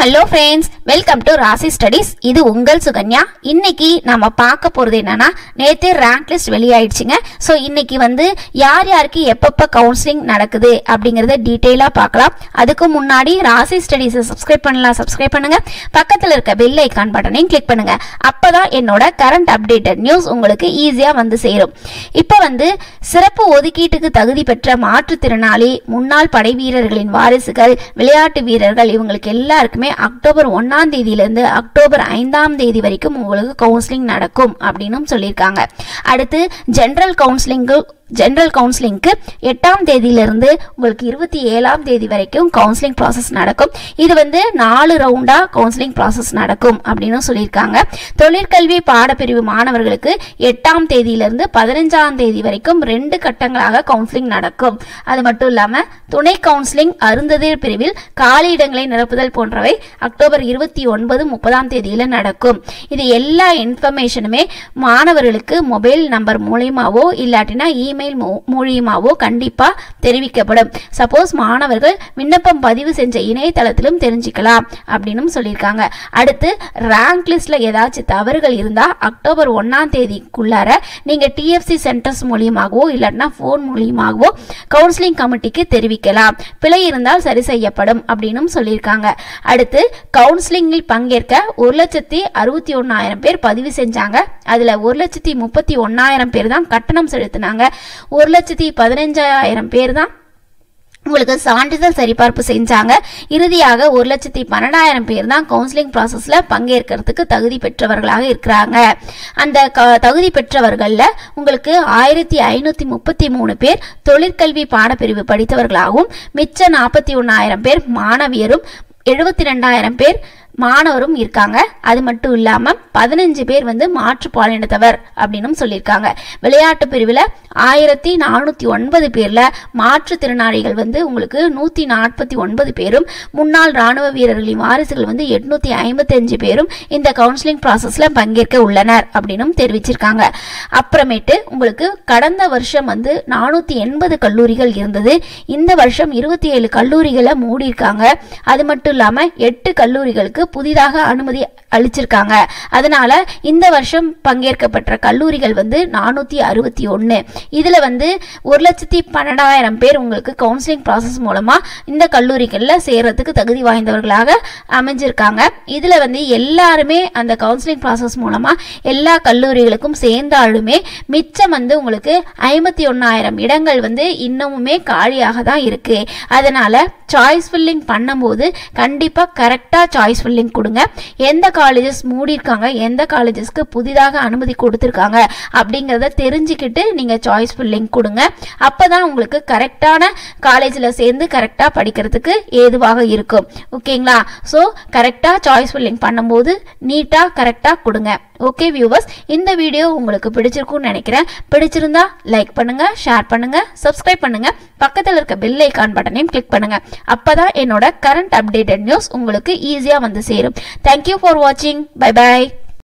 hello friends welcome to Rasi studies இது உங்கள் சுகன்யா இன்னைக்கு நம்ம பார்க்க போகிறது என்னன்னா நேற்று ரேங்க் லிஸ்ட் வெளியாயிடுச்சுங்க ஸோ இன்னைக்கு வந்து யார் யாருக்கு எப்பப்போ கவுன்சிலிங் நடக்குது அப்படிங்கிறத டீட்டெயிலாக பார்க்கலாம் அதுக்கு முன்னாடி ராசி ஸ்டடீஸை சப்ஸ்கிரைப் பண்ணலாம் சப்ஸ்கிரைப் பண்ணுங்க பக்கத்தில் இருக்க பெல் ஐக்கான் பட்டனையும் கிளிக் பண்ணுங்க அப்பதான் என்னோட கரண்ட் அப்டேட்டட் நியூஸ் உங்களுக்கு ஈஸியாக வந்து சேரும் இப்போ வந்து சிறப்பு ஒதுக்கீட்டுக்கு தகுதி பெற்ற மாற்றுத்திறனாளி முன்னாள் படை வீரர்களின் வாரிசுகள் விளையாட்டு வீரர்கள் இவங்களுக்கு எல்லாருக்குமே அக்டோபர் ஒன்னாம் தேதியிலிருந்து அக்டோபர் ஐந்தாம் தேதி வரைக்கும் உங்களுக்கு கவுன்சிலிங் நடக்கும் அப்படின்னும் சொல்லியிருக்காங்க அடுத்து ஜென்ரல் கவுன்சிலிங்கு ஜென்ரல் கவுன்சிலிங்க்கு எட்டாம் தேதியிலிருந்து உங்களுக்கு இருபத்தி ஏழாம் தேதி வரைக்கும் கவுன்சிலிங் ப்ராசஸ் நடக்கும் இது வந்து நாலு ரவுண்டா கவுன்சிலிங் ப்ராசஸ் நடக்கும் அப்படின்னு சொல்லியிருக்காங்க தொழிற்கல்வி பாடப்பிரிவு மாணவர்களுக்கு எட்டாம் தேதியிலிருந்து பதினஞ்சாம் தேதி வரைக்கும் ரெண்டு கட்டங்களாக கவுன்சிலிங் நடக்கும் அது மட்டும் இல்லாம துணை கவுன்சிலிங் அருந்ததிர் பிரிவில் காலி இடங்களை நிரப்புதல் போன்றவை அக்டோபர் இருபத்தி ஒன்பது முப்பதாம் தேதியில நடக்கும் இது எல்லா இன்ஃபர்மேஷனுமே மாணவர்களுக்கு மொபைல் நம்பர் மூலியமாவோ இல்லாட்டினா இமெயில் மூலியமாவோ கண்டிப்பா தெரிவிக்கப்படும் சப்போஸ் மாணவர்கள் விண்ணப்பம் பதிவு செஞ்ச இணையதளத்திலும் தெரிஞ்சுக்கலாம் அப்படின்னு சொல்லியிருக்காங்க அடுத்து ரேங்க் லிஸ்ட்ல ஏதாச்சும் தவறுகள் இருந்தா அக்டோபர் ஒன்னாம் தேதிக்குள்ளார நீங்க டிஎஃப்சி சென்டர்ஸ் மூலியமாகவோ இல்லாட்டினா ஃபோன் மூலியமாகவோ கவுன்சிலிங் கமிட்டிக்கு தெரிவிக்கலாம் பிழை இருந்தால் சரி செய்யப்படும் அப்படின்னு சொல்லியிருக்காங்க அடுத்து கவுன்சிலிங்கில் பங்கேற்க ஒரு லட்சத்தி அறுபத்தி ஒன்னாயிரம் பேர் பதிவு செஞ்சாங்க அதுல ஒரு லட்சத்தி முப்பத்தி ஒன்னாயிரம் பேர் தான் கட்டணம் செலுத்தினாங்க ஒரு லட்சத்தி பதினஞ்சாயிரம் பேர் தான் உங்களுக்கு சான்றிதழ் சரிபார்ப்பு செஞ்சாங்க இறுதியாக ஒரு லட்சத்தி பன்னெண்டாயிரம் பேர் தான் கவுன்சிலிங் ப்ராசஸில் பங்கேற்கிறதுக்கு தகுதி பெற்றவர்களாக இருக்கிறாங்க அந்த க தகுதி பெற்றவர்களில் உங்களுக்கு ஆயிரத்தி ஐநூற்றி முப்பத்தி மூணு பேர் தொழிற்கல்வி பாடப்பிரிவு படித்தவர்களாகவும் மிச்ச நாற்பத்தி ஒன்றாயிரம் பேர் மாணவியரும் எழுபத்தி ரெண்டாயிரம் பேர் மாணவரும் இருக்காங்க அது மட்டும் இல்லாமல் பதினஞ்சு பேர் வந்து மாற்றுப்பாலினத்தவர் அப்படின்னு சொல்லியிருக்காங்க விளையாட்டு பிரிவில் ஆயிரத்தி நானூற்றி ஒன்பது பேரில் மாற்றுத்திறனாளிகள் வந்து உங்களுக்கு நூற்றி நாற்பத்தி ஒன்பது பேரும் முன்னாள் ராணுவ வீரர்களின் வாரிசுகள் வந்து எட்நூற்றி ஐம்பத்தஞ்சு பேரும் இந்த கவுன்சிலிங் ப்ராசஸில் பங்கேற்க உள்ளனர் அப்படின்னும் தெரிவிச்சிருக்காங்க அப்புறமேட்டு உங்களுக்கு கடந்த வருஷம் வந்து நானூற்றி எண்பது கல்லூரிகள் இருந்தது இந்த வருஷம் இருபத்தி ஏழு கல்லூரிகளை மூடியிருக்காங்க அது மட்டும் இல்லாமல் எட்டு கல்லூரிகளுக்கு புதிதாக அனுமதி அளிச்சிருக்காங்க அதனால இந்த வருஷம் பங்கேற்கப்பட்ட கல்லூரிகள் வந்து நானூற்றி அறுபத்தி ஒன்று இதில் வந்து ஒரு லட்சத்தி பன்னெண்டாயிரம் பேர் உங்களுக்கு கவுன்சிலிங் ப்ராசஸ் மூலமாக இந்த கல்லூரிகளில் சேர்றதுக்கு தகுதி வாய்ந்தவர்களாக அமைஞ்சிருக்காங்க இதில் வந்து எல்லாருமே அந்த கவுன்சிலிங் ப்ராசஸ் மூலமாக எல்லா கல்லூரிகளுக்கும் சேர்ந்தாலுமே மிச்சம் வந்து உங்களுக்கு ஐம்பத்தி ஒன்றாயிரம் இடங்கள் வந்து இன்னமுமே காலியாக தான் இருக்கு அதனால சாய்ஸ் ஃபில்லிங் பண்ணும்போது கண்டிப்பாக கரெக்டாக சாய்ஸ் ஃபில்லிங் கொடுங்க எந்த காலேஜஸ் மூடியிருக்காங்க எந்த காலேஜஸ்க்கு புதிதாக அனுமதி கொடுத்துருக்காங்க அப்படிங்கிறத தெரிஞ்சுக்கிட்டு நீங்கள் சாய்ஸ் ஃபில்லிங் கொடுங்க அப்போ தான் உங்களுக்கு கரெக்டான காலேஜில் சேர்ந்து கரெக்டாக படிக்கிறதுக்கு ஏதுவாக இருக்கும் ஓகேங்களா ஸோ கரெக்டாக சாய்ஸ் ஃபில்லிங் பண்ணும்போது நீட்டாக கரெக்டாக கொடுங்க ஓகே வியூவர்ஸ் இந்த வீடியோ உங்களுக்கு பிடிச்சிருக்கும்னு நினைக்கிறேன் பிடிச்சிருந்தா லைக் பண்ணுங்க ஷேர் பண்ணுங்க சப்ஸ்கிரைப் பண்ணுங்க பக்கத்தில் இருக்க பெல் ஐக்கான் பட்டனையும் கிளிக் பண்ணுங்க அப்பதான் என்னோட கரண்ட் அப்டேட்டட் நியூஸ் உங்களுக்கு ஈஸியாக வந்து சேரும் தேங்க்யூ ஃபார் வாட்சிங் பை பை